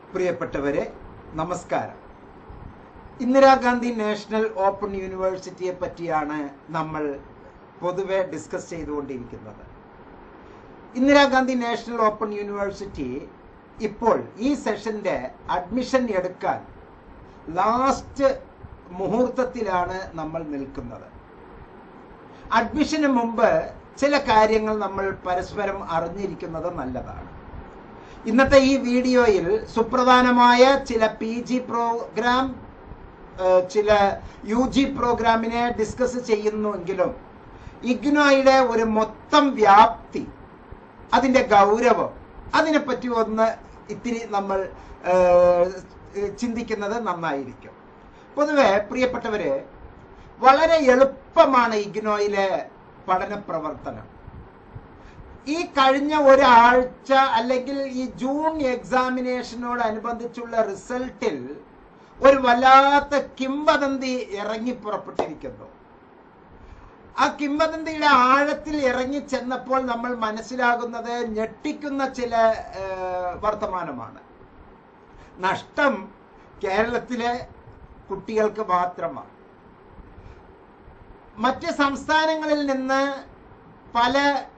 പ്രിയപ്പെട്ടവരെ നമസ്കാരം Indira Gandhi national open യൂണിവേഴ്സിറ്റിയെ പറ്റിയാണ് നമ്മൾ പൊതുവെ ഡിസ്കസ് ചെയ്തുകൊണ്ടിരിക്കുന്നത് ഇന്ദിരാഗാന്ധി നാഷണൽ ഓപ്പൺ യൂണിവേഴ്സിറ്റി ഇപ്പോൾ ഈ സെഷന്റെ അഡ്മിഷൻ എടുക്കാൻ ലാസ്റ്റ് മുഹൂർത്തത്തിലാണ് നമ്മൾ നിൽക്കുന്നത് അഡ്മിഷന് മുമ്പ് ചില കാര്യങ്ങൾ നമ്മൾ പരസ്പരം അറിഞ്ഞിരിക്കുന്നത് നല്ലതാണ് ഇന്നത്തെ ഈ വീഡിയോയിൽ സുപ്രധാനമായ ചില പി ജി പ്രോഗ്രാം ഏഹ്, ചില യു ജി പ്രോഗ്രാമിനെ ഡിസ്കസ് ചെയ്യുന്നുവെങ്കിലും ഇഗ്നോയുടെ ഒരു മൊത്തം വ്യാപ്തി അതിന്റെ ഗൗരവം അതിനെപ്പറ്റി ഒന്ന് ഇത്തിരി നമ്മൾ ഏഹ്, ചിന്തിക്കുന്നത് നന്നായിരിക്കും പൊതുവെ പ്രിയപ്പെട്ടവര് വളരെ എളുപ്പമാണ് ഇഗ്നോയിലെ പഠന പ്രവർത്തനം ഈ കഴിഞ്ഞ ഒരാഴ്ച അല്ലെങ്കിൽ ഈ ജൂൺ എക്സാമിനേഷനോടനുബന്ധിച്ചുള്ള റിസൾട്ടിൽ ഒരു വല്ലാത്ത കിംവദന്തി ഇറങ്ങി പുറപ്പെട്ടിരിക്കുന്നു ആ കിംവദന്തിയുടെ ആഴത്തിൽ ഇറങ്ങി ചെന്നപ്പോൾ നമ്മൾ മനസ്സിലാകുന്നത് ഞെട്ടിക്കുന്ന ചില ഏഹ്, വർത്തമാനമാണ് നഷ്ടം കേരളത്തിലെ കുട്ടികൾക്ക് മാത്രമാണ് മറ്റ് സംസ്ഥാനങ്ങളിൽ നിന്ന് പല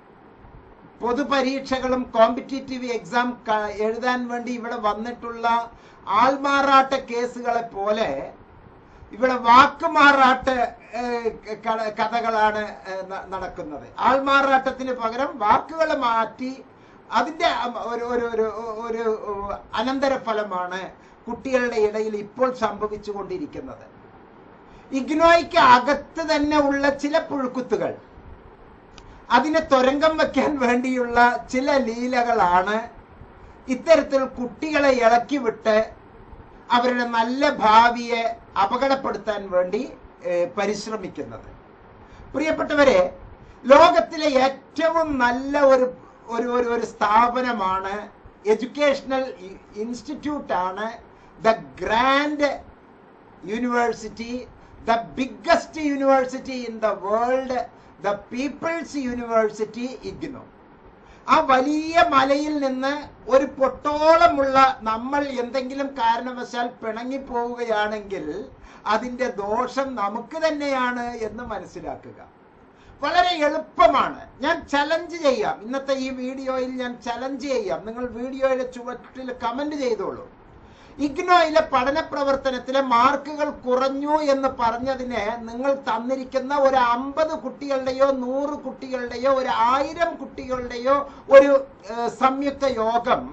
പൊതുപരീക്ഷകളും കോമ്പറ്റേറ്റീവ് എക്സാം ക- എഴുതാൻ വേണ്ടി ഇവിടെ വന്നിട്ടുള്ള ആൾമാറാട്ട കേസുകളെ പോലെ ഇവിടെ വാക്കുമാറാട്ട് ഏഹ്, ക- കഥകളാണ് ഏഹ്, ന- നടക്കുന്നത് ആൾമാറാട്ടത്തിന് പകരം വാക്കുകൾ മാറ്റി അതിന്റെ അം- ഒരു ഒരു ഒരു ഒരു അനന്തരഫലമാണ് കുട്ടികളുടെ ഇടയിൽ ഇപ്പോൾ സംഭവിച്ചുകൊണ്ടിരിക്കുന്നത് ഇഗ്നോയ്ക്ക് അകത്ത് തന്നെ ഉള്ള ചില പുഴുക്കുത്തുകൾ അതിനെ തുരങ്കം വെക്കാൻ വേണ്ടിയുള്ള ചില ലീലകളാണ് ഇത്തരത്തിൽ കുട്ടികളെ ഇളക്കി വിട്ട് അവരുടെ നല്ല ഭാവിയെ അപകടപ്പെടുത്താൻ വേണ്ടി ഏഹ്, പരിശ്രമിക്കുന്നത് പ്രിയപ്പെട്ടവരെ ലോകത്തിലെ ഏറ്റവും നല്ല ഒരു ഒരു ഒരു ഒരു സ്ഥാപനമാണ് എഡ്യൂക്കേഷണൽ ഇൻസ്റ്റിറ്റ്യൂട്ട് ആണ് the grand university the biggest university in the world the people's university IGNOU ആ വലിയ മലയിൽ നിന്ന് ഒരു പൊട്ടോളമുള്ള നമ്മൾ എന്തെങ്കിലും കാരണവശാൽ പിണങ്ങിപ്പോവുകയാണെങ്കിൽ അതിന്റെ ദോഷം നമുക്ക് തന്നെയാണ് എന്ന് മനസ്സിലാക്കുക വളരെ എളുപ്പമാണ് ഞാൻ ചലഞ്ച് ചെയ്യാം ഇന്നത്തെ ഈ വീഡിയോയിൽ ഞാൻ ചലഞ്ച് ചെയ്യാം നിങ്ങൾ വീഡിയോയുടെ ചുവട്ടിൽ കമന്റ് ചെയ്തോളൂ ഇഗ്നോയിലെ പഠന പ്രവർത്തനത്തിലെ മാർക്കുകൾ കുറഞ്ഞു എന്ന് പറഞ്ഞതിന് നിങ്ങൾ തന്നിരിക്കുന്ന ഒരു അമ്പത് കുട്ടികളുടെയോ നൂറ് കുട്ടികളുടെയോ ഒരു ആയിരം കുട്ടികളുടെയോ ഒരു ഏഹ്, സംയുക്ത യോഗം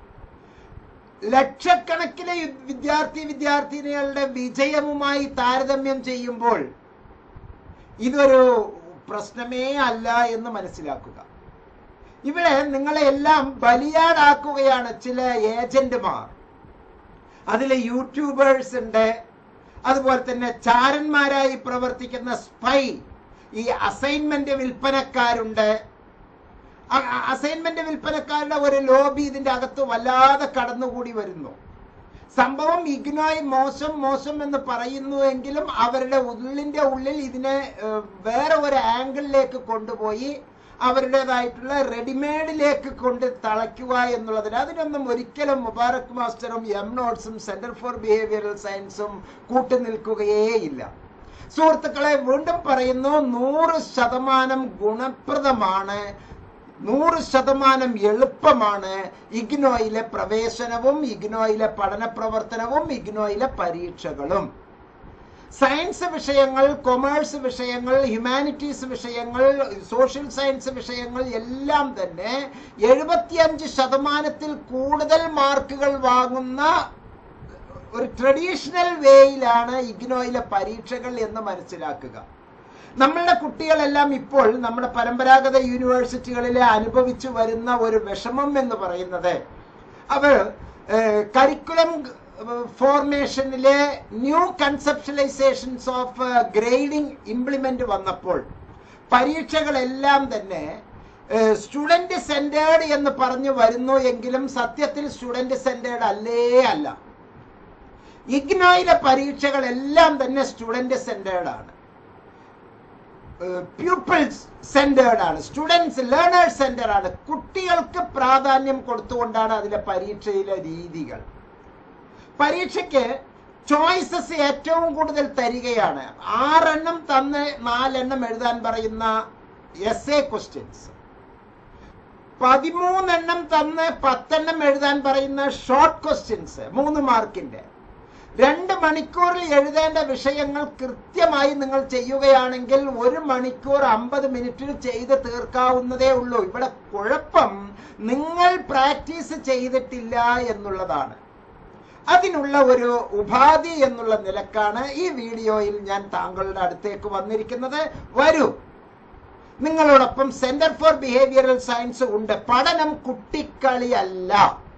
ലക്ഷക്കണക്കിന് യു- വിദ്യാർത്ഥി വിദ്യാർത്ഥിനികളുടെ വിജയവുമായി താരതമ്യം ചെയ്യുമ്പോൾ ഇതൊരു പ്രശ്നമേ അല്ല എന്ന് മനസ്സിലാക്കുക ഇവിടെ നിങ്ങളെ എല്ലാം ബലിയാടാക്കുകയാണ് ചില ഏജന്റുമാർ അതിലെ യൂട്യൂബേഴ്സ് ഉണ്ട് അതുപോലെ തന്നെ ചാരന്മാരായി പ്രവർത്തിക്കുന്ന സ്പൈ ഈ അസൈൻമെന്റ് വിൽപ്പനക്കാരുണ്ട് അ- അ- അസൈൻമെന്റ് വിൽപ്പനക്കാരുടെ ഒരു ലോബി ഇതിന്റെ അകത്ത് വല്ലാതെ കടന്നുകൂടി വരുന്നു സംഭവം ഇഗ്നോയ് മോശം മോശം എന്ന് പറയുന്നുവെങ്കിലും അവരുടെ ഉള്ളിന്റെ ഉള്ളിൽ ഇതിനെ ഏഹ്, വേറെ ഒരു ആംഗിളിലേക്ക് കൊണ്ടുപോയി അവരുടേതായിട്ടുള്ള റെഡിമെയ്ഡിലേക്ക് കൊണ്ട് തളയ്ക്കുക എന്നുള്ളതിന് അതിനൊന്നും ഒരിക്കലും മുബാറക് മാസ്റ്ററും എം നോട്ട്സും സെന്റർ ഫോർ ബിഹേവിയറൽ സയൻസും കൂട്ടുനിൽക്കുകയേയില്ല സുഹൃത്തുക്കളെ വീണ്ടും പറയുന്നു നൂറ് ശതമാനം ഗുണപ്രദമാണ് നൂറ് ശതമാനം എളുപ്പമാണ് ഇഗ്നോയിലെ പ്രവേശനവും ഇഗ്നോയിലെ പഠന പ്രവർത്തനവും ഇഗ്നോയിലെ പരീക്ഷകളും സയൻസ് വിഷയങ്ങൾ കൊമേഴ്സ് വിഷയങ്ങൾ ഹ്യൂമാനിറ്റീസ് വിഷയങ്ങൾ സോഷ്യൽ സയൻസ് വിഷയങ്ങൾ എല്ലാം തന്നെ എഴുപത്തിയഞ്ച് ശതമാനത്തിൽ കൂടുതൽ മാർക്കുകൾ വാങ്ങുന്ന ഒരു ട്രഡീഷണൽ വേയിലാണ് ഇഗ്നോയിലെ പരീക്ഷകൾ എന്ന് മനസ്സിലാക്കുക നമ്മളുടെ കുട്ടികളെല്ലാം ഇപ്പോൾ നമ്മുടെ പരമ്പരാഗത യൂണിവേഴ്സിറ്റികളിലെ അനുഭവിച്ചു വരുന്ന ഒരു വിഷമം എന്ന് പറയുന്നത് അവർ കരിക്കുലം ഫോർമേഷനിലെ new conceptualisations of grading implement വന്നപ്പോൾ പരീക്ഷകളെല്ലാം തന്നെ സ്റ്റുഡന്റ് സെന്റേർഡ് എന്ന് പറഞ്ഞു വരുന്നു എങ്കിലും സത്യത്തിൽ സ്റ്റുഡന്റ് സെന്റേർഡ് അല്ലേ അല്ല ഇഗ്നോയിലെ പരീക്ഷകളെല്ലാം തന്നെ സ്റ്റുഡന്റ് സെന്റേർഡ് ആണ് പ്യൂപ്പിൾസ് സെന്റേർഡ് ആണ് സ്റ്റുഡൻസ് ലേണേഴ്സ് സെന്റർ ആണ് കുട്ടികൾക്ക് പ്രാധാന്യം കൊടുത്തുകൊണ്ടാണ് അതിലെ പരീക്ഷയിലെ രീതികൾ പരീക്ഷയ്ക്ക് ചോയ്സസ് ഏറ്റവും കൂടുതൽ തരികയാണ് ആറെണ്ണം തന്ന് നാലെണ്ണം എഴുതാൻ പറയുന്ന എസ് എ ക്വസ്റ്റ്യൻസ് പതിമൂന്നെണ്ണം തന്ന് പത്തെണ്ണം എഴുതാൻ പറയുന്ന ഷോർട്ട് ക്വസ്റ്റ്യൻസ് മൂന്ന് മാർക്കിന്റെ രണ്ട് മണിക്കൂറിൽ എഴുതേണ്ട വിഷയങ്ങൾ കൃത്യമായി നിങ്ങൾ ചെയ്യുകയാണെങ്കിൽ ഒരു മണിക്കൂർ അമ്പത് മിനിറ്റിൽ ചെയ്ത് തീർക്കാവുന്നതേ ഉള്ളൂ ഇവിടെ കുഴപ്പം നിങ്ങൾ പ്രാക്ടീസ് ചെയ്തിട്ടില്ല എന്നുള്ളതാണ് അതിനുള്ള ഒരു ഉപാധി എന്നുള്ള നിലക്കാണ് ഈ വീഡിയോയിൽ ഞാൻ താങ്കളുടെ അടുത്തേക്ക് വന്നിരിക്കുന്നത് വരൂ നിങ്ങളോടൊപ്പം സെന്റർ ഫോർ ബിഹേവിയറൽ സയൻസ് ഉണ്ട് പഠനം കുട്ടിക്കളിയല്ല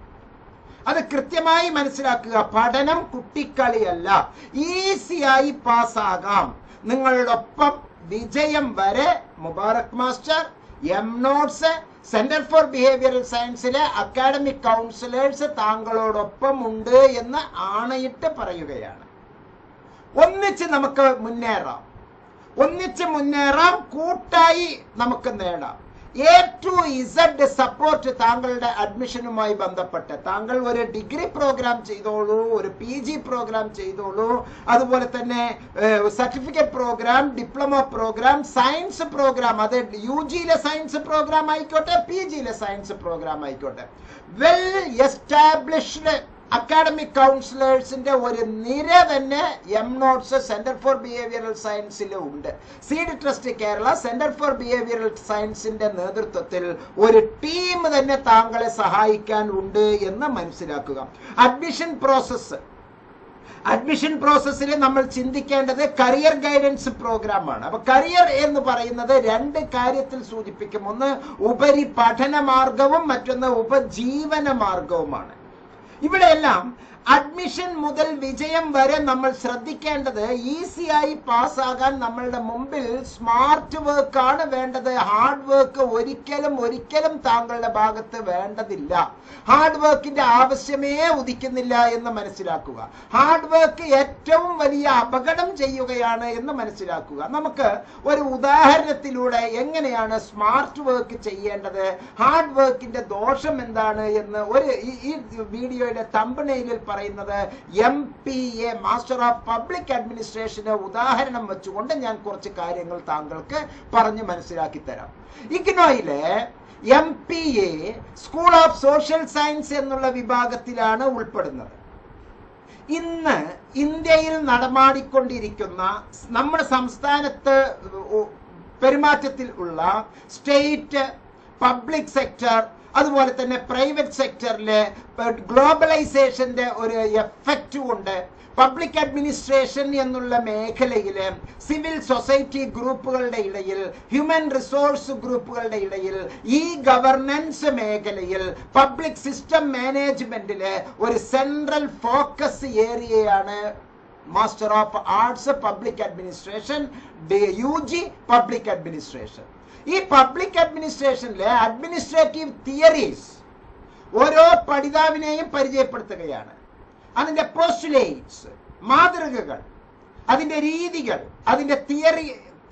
അത് കൃത്യമായി മനസ്സിലാക്കുക പഠനം കുട്ടിക്കളിയല്ല ഈസിയായി പാസ്സാകാം നിങ്ങളോടൊപ്പം വിജയം വരെ Mubarak master M notes centre for behavioural സയൻസിലെ അക്കാഡമിക് കൗൺസിലേഴ്സ് താങ്കളോടൊപ്പം ഉണ്ട് എന്ന് ആണയിട്ട് പറയുകയാണ് ഒന്നിച്ച് നമുക്ക് മുന്നേറാം ഒന്നിച്ച് മുന്നേറാം കൂട്ടായി നമുക്ക് നേടാം എ ടു ഇസഡ് സപ്പോർട്ട് താങ്കളുടെ അഡ്മിഷനുമായി ബന്ധപ്പെട്ട് താങ്കൾ ഒരു ഡിഗ്രി പ്രോഗ്രാം ചെയ്തോളൂ ഒരു പി ജി പ്രോഗ്രാം ചെയ്തോളൂ അതുപോലെ തന്നെ certificate program diploma program science program അത് യു ജിയിലെ സയൻസ് പ്രോഗ്രാം ആയിക്കോട്ടെ പി ജിയിലെ സയൻസ് പ്രോഗ്രാം ആയിക്കോട്ടെ വെൽ എസ്റ്റാബ്ലിഷ്ഡ് അക്കാഡമിക് കൗൺസിലേഴ്സിന്റെ ഒരു നിര തന്നെ M notes centre for behavioural സയൻസിൽ ഉണ്ട് seed trust Kerala centre for behavioural സയൻസിന്റെ നേതൃത്വത്തിൽ ഒരു ടീം തന്നെ താങ്കളെ സഹായിക്കാൻ ഉണ്ട് എന്ന് മനസ്സിലാക്കുക അഡ്മിഷൻ പ്രോസസ്സ് അഡ്മിഷൻ പ്രോസസ്സിൽ നമ്മൾ ചിന്തിക്കേണ്ടത് കരിയർ ഗൈഡൻസ് പ്രോഗ്രാമാണ് അപ്പൊ കരിയർ എന്ന് പറയുന്നത് രണ്ട് കാര്യത്തിൽ സൂചിപ്പിക്കും ഒന്ന് ഉപരി പഠന മാർഗവും മറ്റൊന്ന് ഉപജീവന മാർഗവുമാണ് ഇവിടെയെല്ലാം അഡ്മിഷൻ മുതൽ വിജയം വരെ നമ്മൾ ശ്രദ്ധിക്കേണ്ടത് ഈസിയായി പാസ്സാകാൻ നമ്മളുടെ മുമ്പിൽ സ്മാർട്ട് വർക്ക് ആണ് വേണ്ടത് ഹാർഡ് വർക്ക് ഒരിക്കലും ഒരിക്കലും താങ്കളുടെ ഭാഗത്ത് വേണ്ടതില്ല ഹാർഡ് വർക്കിന്റെ ആവശ്യമേ ഉദിക്കുന്നില്ല എന്ന് മനസ്സിലാക്കുക ഹാർഡ് വർക്ക് ഏറ്റവും വലിയ അപകടം ചെയ്യുകയാണ് എന്ന് മനസ്സിലാക്കുക നമുക്ക് ഒരു ഉദാഹരണത്തിലൂടെ എങ്ങനെയാണ് സ്മാർട്ട് വർക്ക് ചെയ്യേണ്ടത് ഹാർഡ് വർക്കിന്റെ ദോഷം എന്താണ് എന്ന് ഒരു ഈ- ഈ വീഡിയോയുടെ തമ്പനയിലിൽ പറയുന്നത് M P A master of public അഡ്മിനിസ്ട്രേഷന് ഉദാഹരണം വെച്ചുകൊണ്ട് ഞാൻ കുറച്ച് കാര്യങ്ങൾ താങ്കൾക്ക് പറഞ്ഞു മനസ്സിലാക്കി തരാം ഇഗ്നോയിലെ M P A school of social science എന്നുള്ള വിഭാഗത്തിലാണ് ഉൾപ്പെടുന്നത് ഇന്ന് ഇന്ത്യയിൽ നടമാടിക്കൊണ്ടിരിക്കുന്ന നമ്മുടെ സംസ്ഥാനത്ത് ഉ- പെരുമാറ്റത്തിൽ ഉള്ള സ്റ്റേറ്റ് പബ്ലിക് സെക്ടർ അതുപോലെ തന്നെ പ്രൈവറ്റ് സെക്ടറിലെ ഗ്ലോബലൈസേഷന്റെ ഒരു എഫക്റ്റ് കൊണ്ട് പബ്ലിക് അഡ്മിനിസ്ട്രേഷൻ എന്നുള്ള മേഖലയിൽ സിവിൽ സൊസൈറ്റി ഗ്രൂപ്പുകളുടെ ഇടയിൽ ഹ്യൂമൻ റിസോഴ്സ് ഗ്രൂപ്പുകളുടെ ഇടയിൽ ഈ ഗവർണൻസ് മേഖലയിൽ പബ്ലിക് സിസ്റ്റം മാനേജ്മെന്റില് ഒരു സെൻട്രൽ ഫോക്കസ് ഏരിയയാണ് master of arts public administration U G public administration ഈ പബ്ലിക് അഡ്മിനിസ്ട്രേഷനിലെ അഡ്മിനിസ്ട്രേറ്റീവ് തിയറീസ് ഓരോ പഠിതാവിനെയും പരിചയപ്പെടുത്തുകയാണ് അതിന്റെ പോസ്റ്റുലേറ്റ്സ് മാതൃകകൾ അതിന്റെ രീതികൾ അതിന്റെ തിയറി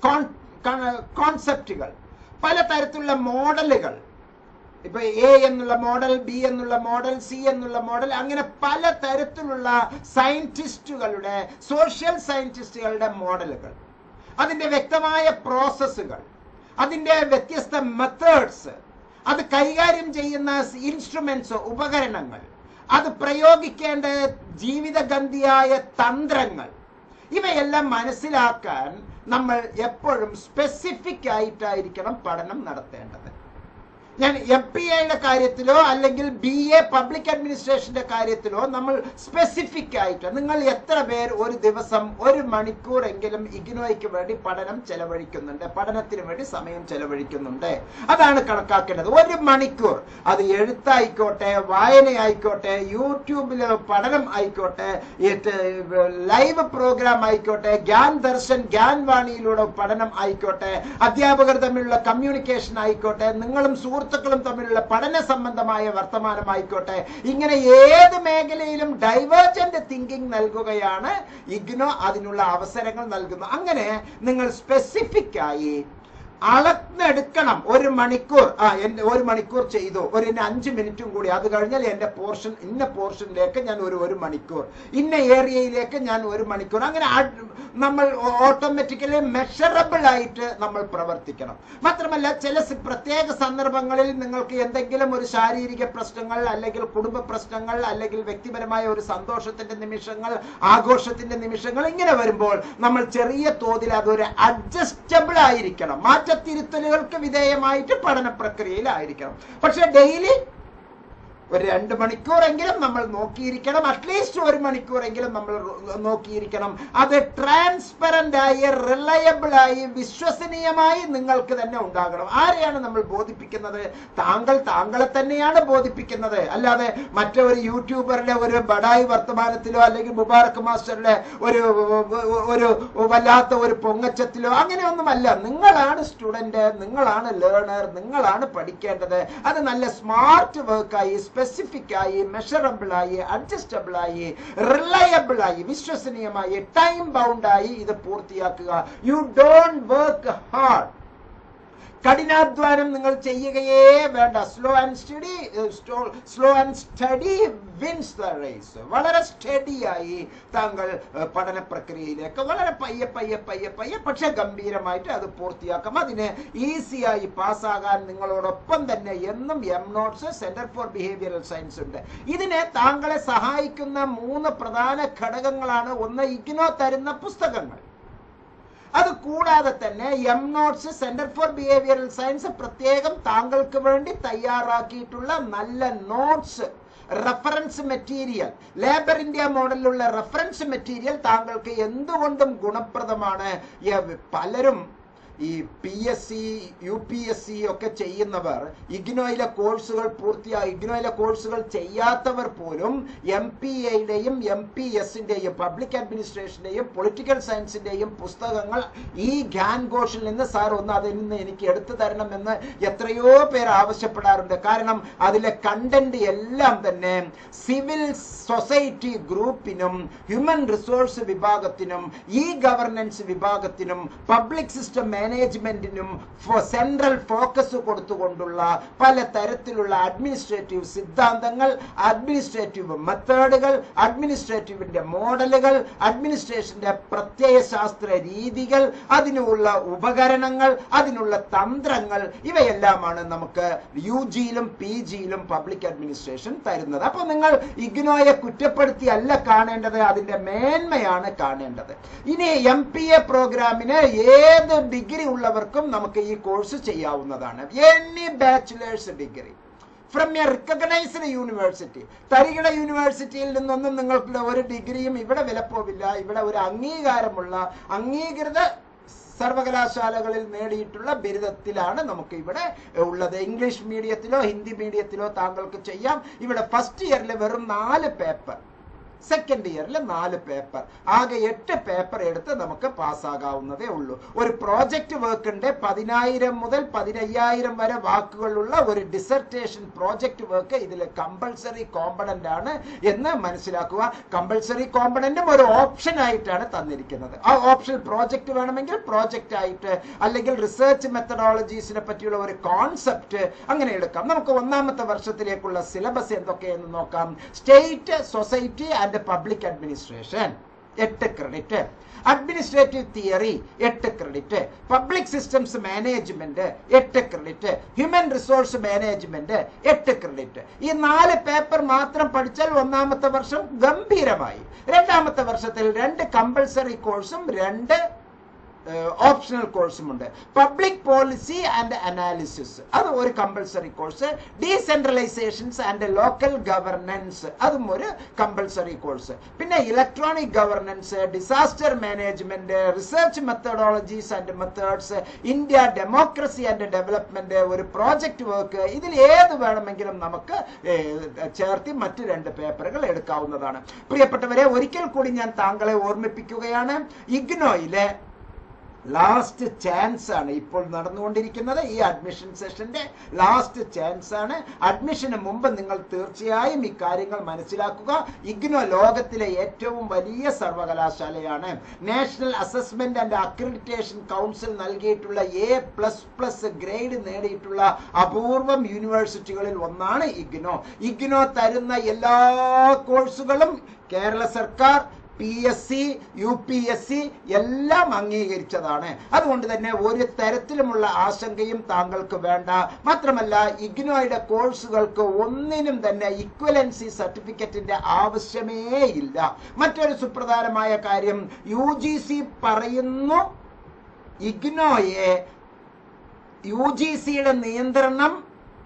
കോൺസെപ്റ്റുകൾ പലതരത്തിലുള്ള മോഡലുകൾ ഇപ്പൊ എ എന്നുള്ള മോഡൽ ബി എന്നുള്ള മോഡൽ സി എന്നുള്ള മോഡൽ അങ്ങനെ പല തരത്തിലുള്ള സയന്റിസ്റ്റുകളുടെ സോഷ്യൽ സയന്റിസ്റ്റുകളുടെ മോഡലുകൾ അതിന്റെ വ്യക്തമായ പ്രോസസ്സുകൾ അതിന്റെ വ്യത്യസ്ത മെത്തേഡ്സ് അത് കൈകാര്യം ചെയ്യുന്ന ഇൻസ്ട്രുമെന്റ്സ് ഉപകരണങ്ങൾ അത് പ്രയോഗിക്കേണ്ട ജീവിതഗന്ധിയായ തന്ത്രങ്ങൾ ഇവയെല്ലാം മനസ്സിലാക്കാൻ നമ്മൾ എപ്പോഴും സ്പെസിഫിക് ആയിട്ടായിരിക്കണം പഠനം നടത്തേണ്ടത് ഞാൻ എം പി ഐയുടെ കാര്യത്തിലോ അല്ലെങ്കിൽ ബി എ പബ്ലിക് അഡ്മിനിസ്ട്രേഷന്റെ കാര്യത്തിലോ നമ്മൾ സ്പെസിഫിക് ആയിട്ട് നിങ്ങൾ എത്ര പേർ ഒരു ദിവസം ഒരു മണിക്കൂറെങ്കിലും ഇഗ്നോയ്ക്ക് വേണ്ടി പഠനം ചെലവഴിക്കുന്നുണ്ട് പഠനത്തിന് വേണ്ടി സമയം ചെലവഴിക്കുന്നുണ്ട് അതാണ് കണക്കാക്കേണ്ടത് ഒരു മണിക്കൂർ അത് എഴുത്തായിക്കോട്ടെ വായനയായിക്കോട്ടെ യൂട്യൂബിലെ പഠനം ആയിക്കോട്ടെ ലൈവ് പ്രോഗ്രാം ആയിക്കോട്ടെ ഗ്യാൻ ദർശൻ ഗ്യാൻ വാണിയിലൂടെ പഠനം ആയിക്കോട്ടെ അധ്യാപകർ തമ്മിലുള്ള കമ്മ്യൂണിക്കേഷൻ ആയിക്കോട്ടെ നിങ്ങളും സുഹൃത്തുക്കളും തമ്മിലുള്ള പഠന സംബന്ധമായ വർത്തമാനമായിക്കോട്ടെ ഇങ്ങനെ ഏത് മേഖലയിലും ഡൈവേർജന്റ് തിങ്കിങ് നൽകുകയാണ് ഇഗ്നോ അതിനുള്ള അവസരങ്ങൾ നൽകുന്നു അങ്ങനെ നിങ്ങൾ സ്പെസിഫിക് ആയി അളന്നെടുക്കണം ഒരു മണിക്കൂർ ആ എന്റെ ഒരു മണിക്കൂർ ചെയ്തു ഒരു ഇന്ന അഞ്ച് മിനിറ്റും കൂടി അത് കഴിഞ്ഞാൽ എന്റെ പോർഷൻ ഇന്ന പോർഷനിലേക്ക് ഞാൻ ഒരു ഒരു മണിക്കൂർ ഇന്ന ഏരിയയിലേക്ക് ഞാൻ ഒരു മണിക്കൂർ അങ്ങനെ ആ- നമ്മൾ ഓട്ടോമാറ്റിക്കലി മെഷറബിൾ ആയിട്ട് നമ്മൾ പ്രവർത്തിക്കണം മാത്രമല്ല ചില സ- പ്രത്യേക സന്ദർഭങ്ങളിൽ നിങ്ങൾക്ക് എന്തെങ്കിലും ഒരു ശാരീരിക പ്രശ്നങ്ങൾ അല്ലെങ്കിൽ കുടുംബ പ്രശ്നങ്ങൾ അല്ലെങ്കിൽ വ്യക്തിപരമായ ഒരു സന്തോഷത്തിന്റെ നിമിഷങ്ങൾ ആഘോഷത്തിന്റെ നിമിഷങ്ങൾ ഇങ്ങനെ വരുമ്പോൾ നമ്മൾ ചെറിയ തോതിൽ അതൊരു അഡ്ജസ്റ്റബിൾ ആയിരിക്കണം മാറ്റത്തിരുത്തലുകൾക്ക് വിധേയമായിട്ട് പഠന പ്രക്രിയയിലായിരിക്കണം പക്ഷെ ഡെയിലി ഒരു രണ്ട് മണിക്കൂറെങ്കിലും നമ്മൾ നോക്കിയിരിക്കണം അറ്റ്ലീസ്റ്റ് ഒരു മണിക്കൂറെങ്കിലും നമ്മൾ റോ- നോക്കിയിരിക്കണം അത് ട്രാൻസ്പെറന്റ് ആയി റിലയബിൾ ആയി വിശ്വസനീയമായി നിങ്ങൾക്ക് തന്നെ ഉണ്ടാകണം ആരെയാണ് നമ്മൾ ബോധിപ്പിക്കുന്നത് താങ്കൾ താങ്കളെ തന്നെയാണ് ബോധിപ്പിക്കുന്നത് അല്ലാതെ മറ്റൊരു യൂട്യൂബറിലെ ഒരു ബഡായി വർത്തമാനത്തിലോ അല്ലെങ്കിൽ മുബാറക് മാസ്റ്ററിലെ ഒരു ഒരു വല്ലാത്ത ഒരു പൊങ്ങച്ചത്തിലോ അങ്ങനെയൊന്നുമല്ല നിങ്ങളാണ് സ്റ്റുഡന്റ് നിങ്ങളാണ് ലേണർ നിങ്ങളാണ് പഠിക്കേണ്ടത് അത് നല്ല സ്മാർട്ട് വർക്കായി സ്പെസിഫിക് ആയി മെഷറബിൾ ആയി അഡ്ജസ്റ്റബിൾ ആയി റിലയബിൾ ആയി വിശ്വസനീയമായി ടൈം ബൗണ്ട് ആയി ഇത് പൂർത്തിയാക്കുക യു ഡോണ്ട് വർക്ക് ഹാർഡ് കഠിനാധ്വാനം നിങ്ങൾ ചെയ്യുകയേ വേണ്ട slow and study slow and study wins the race വളരെ സ്റ്റഡിയായി താങ്കൾ ഏഹ്, പഠന പ്രക്രിയയിലേക്ക് വളരെ പയ്യെ പയ്യെ പയ്യെ പയ്യെ പക്ഷെ ഗംഭീരമായിട്ട് അത് പൂർത്തിയാക്കാം അതിന് ഈസിയായി പാസ്സാകാൻ നിങ്ങളോടൊപ്പം തന്നെ എന്നും M notes centre for behavioural science ഉണ്ട് ഇതിനെ താങ്കളെ സഹായിക്കുന്ന മൂന്ന് പ്രധാന ഘടകങ്ങളാണ് ഒന്ന് ഇഗ്നോ തരുന്ന പുസ്തകങ്ങൾ അത് കൂടാതെ തന്നെ M notes centre for behavioural science പ്രത്യേകം താങ്കൾക്ക് വേണ്ടി തയ്യാറാക്കിയിട്ടുള്ള നല്ല notes reference material labour India മോഡലിലുള്ള റഫറൻസ് മെറ്റീരിയൽ താങ്കൾക്ക് എന്തുകൊണ്ടും ഗുണപ്രദമാണ് യ- പലരും ഈ P S C U P S C ഒക്കെ ചെയ്യുന്നവർ ഇഗ്നോയിലെ കോഴ്സുകൾ പൂർത്തിയായി ഇഗ്നോയിലെ കോഴ്സുകൾ ചെയ്യാത്തവർ പോലും എം പി എയുടെയും എം പി എസിന്റെയും പബ്ലിക് അഡ്മിനിസ്ട്രേഷന്റെയും പൊളിറ്റിക്കൽ സയൻസിന്റെയും പുസ്തകങ്ങൾ ഈ ഗ്യാൻ ഘോഷിൽ നിന്ന് സാർ ഒന്ന് അതിൽ നിന്ന് എനിക്ക് എടുത്തു തരണമെന്ന് എത്രയോ പേർ ആവശ്യപ്പെടാറുണ്ട് കാരണം അതിലെ കണ്ടന്റ് എല്ലാം തന്നെ സിവിൽ സൊസൈറ്റി ഗ്രൂപ്പിനും ഹ്യൂമൻ റിസോഴ്സ് വിഭാഗത്തിനും ഇ ഗവർണൻസ് വിഭാഗത്തിനും പബ്ലിക് സിസ്റ്റം മാനേജ്മെന്റിനും സെൻട്രൽ ഫോക്കസ് കൊടുത്തുകൊണ്ടുള്ള പല തരത്തിലുള്ള അഡ്മിനിസ്ട്രേറ്റീവ് സിദ്ധാന്തങ്ങൾ അഡ്മിനിസ്ട്രേറ്റീവ് മെത്തേഡുകൾ അഡ്മിനിസ്ട്രേറ്റീവിന്റെ മോഡലുകൾ അഡ്മിനിസ്ട്രേഷന്റെ പ്രത്യയ ശാസ്ത്ര രീതികൾ അതിനുള്ള ഉപകരണങ്ങൾ അതിനുള്ള തന്ത്രങ്ങൾ ഇവയെല്ലാമാണ് നമുക്ക് യു ജിയിലും പി ജിയിലും പബ്ലിക് അഡ്മിനിസ്ട്രേഷൻ തരുന്നത് അപ്പൊ നിങ്ങൾ ഇഗ്നോയെ കുറ്റപ്പെടുത്തി അല്ല കാണേണ്ടത് അതിന്റെ മേന്മയാണ് കാണേണ്ടത് ഇനി എം പി എ പ്രോഗ്രാമിന് ഏത് ഡിഗ്രി ഉള്ളവർക്കും നമുക്ക് ഈ കോഴ്സ് ചെയ്യാവുന്നതാണ് any bachelors degree from a recognised university തരികിട യൂണിവേഴ്സിറ്റിയിൽ നിന്നൊന്നും നിങ്ങൾക്ക് ഒരു ഡിഗ്രിയും ഇവിടെ വിലപ്പോവില്ല ഇവിടെ ഒരു അംഗീകാരമുള്ള അംഗീകൃത സർവകലാശാലകളിൽ നേടിയിട്ടുള്ള ബിരുദത്തിലാണ് നമുക്ക് ഇവിടെ ഉള്ളത് ഇംഗ്ലീഷ് മീഡിയത്തിലോ ഹിന്ദി മീഡിയത്തിലോ താങ്കൾക്ക് ചെയ്യാം ഇവിടെ ഫസ്റ്റ് ഇയറിൽ വെറും നാല് പേപ്പർ സെക്കൻഡ് ഇയറിൽ നാല് പേപ്പർ ആകെ എട്ട് പേപ്പർ എടുത്ത് നമുക്ക് പാസ്സാകാവുന്നതേ ഉള്ളൂ ഒരു പ്രോജക്റ്റ് വർക്കിന്റെ പതിനായിരം മുതൽ പതിനയ്യായിരം വരെ വാക്കുകളുള്ള ഒരു ഡിസർട്ടേഷൻ പ്രോജക്റ്റ് വർക്ക് ഇതിൽ കമ്പൾസറി കോമ്പണന്റ് ആണ് എന്ന് മനസ്സിലാക്കുക കമ്പൾസറി കോമ്പണന്റും ഒരു ഓപ്ഷൻ ആയിട്ടാണ് തന്നിരിക്കുന്നത് ആ ഓപ്ഷൻ പ്രോജക്റ്റ് വേണമെങ്കിൽ പ്രോജക്റ്റ് ആയിട്ട് അല്ലെങ്കിൽ റിസർച്ച് മെത്തഡോളജീസിനെ പറ്റിയുള്ള ഒരു കോൺസെപ്റ്റ് അങ്ങനെ എടുക്കാം നമുക്ക് ഒന്നാമത്തെ വർഷത്തിലേക്കുള്ള സിലബസ് എന്തൊക്കെയെന്ന് നോക്കാം state society and public administration എട്ട് ക്രെഡിറ്റ് അഡ്മിനിസ്ട്രേറ്റീവ് തിയറി എട്ട് ക്രെഡിറ്റ് പബ്ലിക് സിസ്റ്റംസ് മാനേജ്മെന്റ് എട്ട് ക്രെഡിറ്റ് ഹ്യൂമൻ റിസോഴ്സ് മാനേജ്മെന്റ് എട്ട് ക്രെഡിറ്റ് ഈ നാല് പേപ്പർ മാത്രം പഠിച്ചാൽ ഒന്നാമത്തെ വർഷം ഗംഭീരമായി രണ്ടാമത്തെ വർഷത്തിൽ രണ്ട് കമ്പൾസറി കോഴ്സും രണ്ട് ഓപ്ഷണൽ കോഴ്സും ഉണ്ട് പബ്ലിക് പോളിസി ആൻഡ് അനാലിസിസ് അത് ഒരു compulsory course decentralisations and local governance അതും ഒരു കമ്പൾസറി കോഴ്സ് പിന്നെ electronic governance disaster management research methodologies and methods India democracy and development ഒരു പ്രോജക്റ്റ് വർക്ക് ഇതിൽ ഏത് വേണമെങ്കിലും നമുക്ക് ഏഹ്, ചേർത്തി മറ്റ് രണ്ട് പേപ്പറുകൾ എടുക്കാവുന്നതാണ് പ്രിയപ്പെട്ടവരെ ഒരിക്കൽ കൂടി ഞാൻ താങ്കളെ ഓർമ്മിപ്പിക്കുകയാണ് ഇഗ്നോയിലെ ലാസ്റ്റ് ചാൻസ് ആണ് ഇപ്പോൾ നടന്നുകൊണ്ടിരിക്കുന്നത് ഈ അഡ്മിഷൻ സെഷന്റെ ലാസ്റ്റ് ചാൻസ് ആണ് അഡ്മിഷന് മുമ്പ് നിങ്ങൾ തീർച്ചയായും ഈ കാര്യങ്ങൾ മനസ്സിലാക്കുക ഇഗ്നോ ലോകത്തിലെ ഏറ്റവും വലിയ സർവകലാശാലയാണ് national assessment and accreditation council നൽകിയിട്ടുള്ള എ പ്ലസ് പ്ലസ് ഗ്രേഡ് നേടിയിട്ടുള്ള അപൂർവം യൂണിവേഴ്സിറ്റികളിൽ ഒന്നാണ് ഇഗ്നോ ഇഗ്നോ തരുന്ന എല്ലാ കോഴ്സുകളും കേരള സർക്കാർ P S C U P S C എല്ലാം അംഗീകരിച്ചതാണ് അതുകൊണ്ട് തന്നെ ഒരു തരത്തിലുമുള്ള ആശങ്കയും താങ്കൾക്ക് വേണ്ട മാത്രമല്ല ഇഗ്നോയുടെ കോഴ്സുകൾക്ക് ഒന്നിനും തന്നെ ഇക്വലൻസി സർട്ടിഫിക്കറ്റിന്റെ ആവശ്യമേ ഇല്ല മറ്റൊരു സുപ്രധാനമായ കാര്യം യു ജി സി പറയുന്നു ഇഗ്നോയെ യു ജി സിയുടെ നിയന്ത്രണം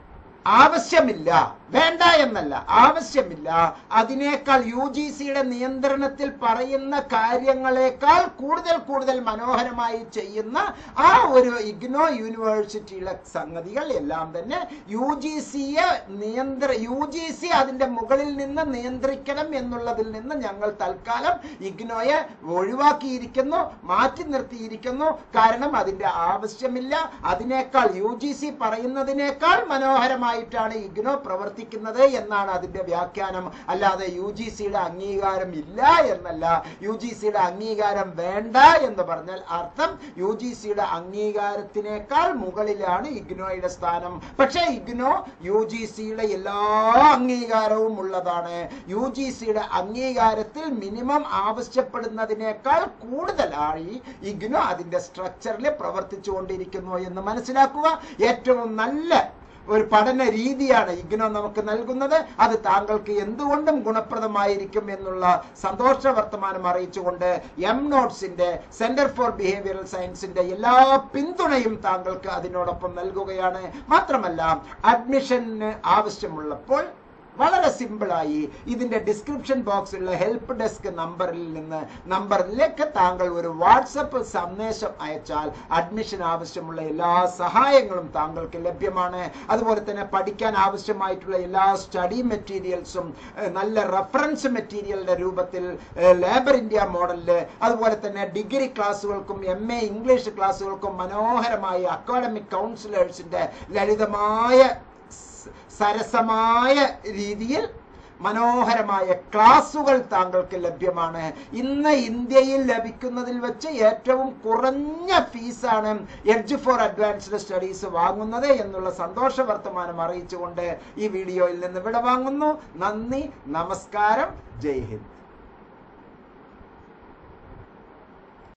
ആവശ്യമില്ല വേണ്ട എന്നല്ല ആവശ്യമില്ല അതിനേക്കാൾ യു ജി സിയുടെ നിയന്ത്രണത്തിൽ പറയുന്ന കാര്യങ്ങളെക്കാൾ കൂടുതൽ കൂടുതൽ മനോഹരമായി ചെയ്യുന്ന ആ ഒരു ഇഗ്നോ യൂണിവേഴ്സിറ്റിയിലെ സംഗതികൾ എല്ലാം തന്നെ യു ജി സിയെ നിയന്ത്ര യു ജി സി അതിന്റെ മുകളിൽ നിന്ന് നിയന്ത്രിക്കണം എന്നുള്ളതിൽ നിന്ന് ഞങ്ങൾ തൽക്കാലം ഇഗ്നോയെ ഒഴിവാക്കിയിരിക്കുന്നു മാറ്റി നിർത്തിയിരിക്കുന്നു കാരണം അതിന്റെ ആവശ്യമില്ല അതിനേക്കാൾ യു ജി സി പറയുന്നതിനേക്കാൾ മനോഹരമായിട്ടാണ് ഇഗ്നോ പ്രവർത്തിക്കുന്നത് എന്നാണ് അതിന്റെ വ്യാഖ്യാനം അല്ലാതെ യു ജി സിയുടെ അംഗീകാരം ഇല്ല എന്നല്ല യു ജി സിയുടെ അംഗീകാരം വേണ്ട എന്ന് പറഞ്ഞാൽ അർത്ഥം യു ജി സിയുടെ അംഗീകാരത്തിനേക്കാൾ മുകളിലാണ് ഇഗ്നോയുടെ സ്ഥാനം പക്ഷേ ഇഗ്നോ യു ജി സിയുടെ എല്ലാ അംഗീകാരവും ഉള്ളതാണ് യു ജി സിയുടെ അംഗീകാരത്തിൽ മിനിമം ആവശ്യപ്പെടുന്നതിനേക്കാൾ കൂടുതലായി ഇഗ്നോ അതിന്റെ സ്ട്രക്ചറിൽ പ്രവർത്തിച്ചുകൊണ്ടിരിക്കുന്നു എന്ന് മനസ്സിലാക്കുക ഏറ്റവും നല്ല ഒരു പഠന രീതിയാണ് ഇഗ്നോ നമുക്ക് നൽകുന്നത് അത് താങ്കൾക്ക് എന്തുകൊണ്ടും ഗുണപ്രദമായിരിക്കും എന്നുള്ള സന്തോഷ വർത്തമാനം അറിയിച്ചുകൊണ്ട് എം നോട്ട്സിന്റെ സെന്റർ ഫോർ ബിഹേവിയറൽ സയൻസിന്റെ എല്ലാ പിന്തുണയും താങ്കൾക്ക് അതിനോടൊപ്പം നൽകുകയാണ് മാത്രമല്ല അഡ്മിഷന് ആവശ്യമുള്ളപ്പോൾ വളരെ സിമ്പിളായി ഇതിന്റെ ഡിസ്ക്രിപ്ഷൻ ബോക്സിലുള്ള ഹെൽപ്പ് ഡെസ്ക് നമ്പറിൽ നിന്ന് നമ്പറിലേക്ക് താങ്കൾ ഒരു വാട്സപ്പ് സന്ദേശം അയച്ചാൽ അഡ്മിഷൻ ആവശ്യമുള്ള എല്ലാ സഹായങ്ങളും താങ്കൾക്ക് ലഭ്യമാണ് അതുപോലെ തന്നെ പഠിക്കാൻ ആവശ്യമായിട്ടുള്ള എല്ലാ സ്റ്റഡി മെറ്റീരിയൽസും ഏഹ്, നല്ല റെഫറൻസ് മെറ്റീരിയലിന്റെ രൂപത്തിൽ ലേബർ ഇന്ത്യ മോഡലില് അതുപോലെ തന്നെ ഡിഗ്രി ക്ലാസ്സുകൾക്കും എം എ ഇംഗ്ലീഷ് ക്ലാസ്സുകൾക്കും മനോഹരമായ അക്കാഡമിക് കൗൺസിലേഴ്സിന്റെ ലളിതമായ സ- സരസമായ രീതിയിൽ മനോഹരമായ ക്ലാസുകൾ താങ്കൾക്ക് ലഭ്യമാണ് ഇന്ന് ഇന്ത്യയിൽ ലഭിക്കുന്നതിൽ വെച്ച് ഏറ്റവും കുറഞ്ഞ ഫീസാണ് എഡ്ജ് ഫോർ അഡ്വാൻസ്ഡ് സ്റ്റഡീസ് വാങ്ങുന്നത് എന്നുള്ള സന്തോഷ വർത്തമാനം അറിയിച്ചുകൊണ്ട് ഈ വീഡിയോയിൽ നിന്ന് വിട വാങ്ങുന്നു നന്ദി നമസ്കാരം ജയ് ഹിന്ദ്